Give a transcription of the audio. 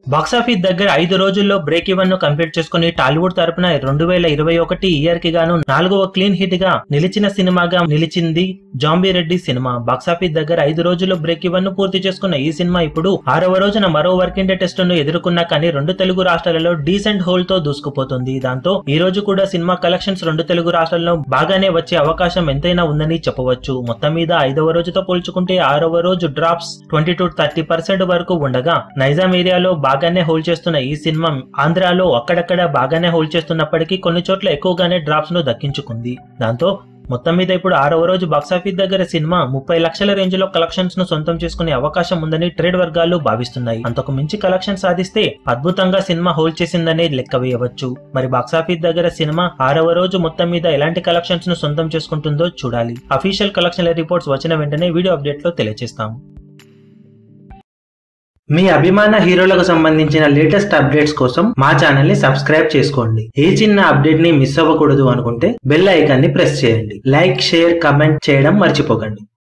box office దగ్గర ఐదు రోజుల్లో బ్రేక్ ఈవెన్ ను కంప్లీట్ చేసుకుని టాలీవుడ్ తరపున రెండు వేల ఇరవై ఒకటి ఇయర్ కి గాను నాలుగవ క్లీన్ హిట్ గా నిలిచిన సినిమాగా నిలిచింది జాంబీ రెడ్డి సినిమా బాక్సాఫీస్ దగ్గర ఐదు రోజుల్లో బ్రేక్ ఈవెన్ ను పూర్తి చేసుకున్న ఈ సినిమా ఇప్పుడు ఆరవ రోజున మరో వర్కింగ్ డే టెస్ట్ ను ఎదుర్కొన్నా కానీ రెండు తెలుగు రాష్ట్రాలలో డీసెంట్ హోల్ తో దూసుకుపోతుంది దాంతో ఈ రోజు కూడా సినిమా కలెక్షన్స్ రెండు తెలుగు రాష్ట్రాల్లో బాగానే వచ్చే అవకాశం ఎంతైనా ఉందని చెప్పవచ్చు మొత్తం మీద ఐదవ రోజుతో పోల్చుకుంటే ఆరవ రోజు drops twenty two thirty percent వరకు ఉండగా నైజాం ఏరియాలో బాగానే హోల్డ్ చేస్తున్న ఈ సినిమా ఆంధ్రాలో అక్కడక్కడ బాగానే హోల్డ్ చేస్తున్నప్పటికీ కొన్ని చోట్ల ఎక్కువగానే డ్రాప్స్ ను దక్కించుకుంది దాంతో మొత్తం మీద ఇప్పుడు ఆరవ రోజు బాక్సాఫీస్ దగ్గర సినిమా ముప్పై లక్షల రేంజ్ లో కలెక్షన్స్ ను సొంతం చేసుకునే అవకాశం ఉందని ట్రేడ్ వర్గాలు భావిస్తున్నాయి అంతకు మించి కలెక్షన్ సాధిస్తే అద్భుతంగా సినిమా హోల్డ్ చేసిందనే లెక్క వేయవచ్చు మరి బాక్సాఫీస్ దగ్గర సినిమా ఆరవ రోజు మొత్తం మీద ఎలాంటి కలెక్షన్స్ ను సొంతం చేసుకుంటుందో చూడాలి అఫీషియల్ కలెక్షన్ రిపోర్ట్స్ వచ్చిన వెంటనే వీడియో అప్డేట్ లో తెలియజేస్తాము మీ అభిమాన హీరోలకు సంబంధించిన లేటెస్ట్ అప్డేట్స్ కోసం మా ఛానల్ ని సబ్స్క్రైబ్ చేసుకోండి ఏ చిన్న అప్డేట్ ని మిస్ అవ్వకూడదు అనుకుంటే బెల్ ఐకాన్ ని ప్రెస్ చేయండి లైక్ షేర్ కమెంట్ చేయడం మర్చిపోకండి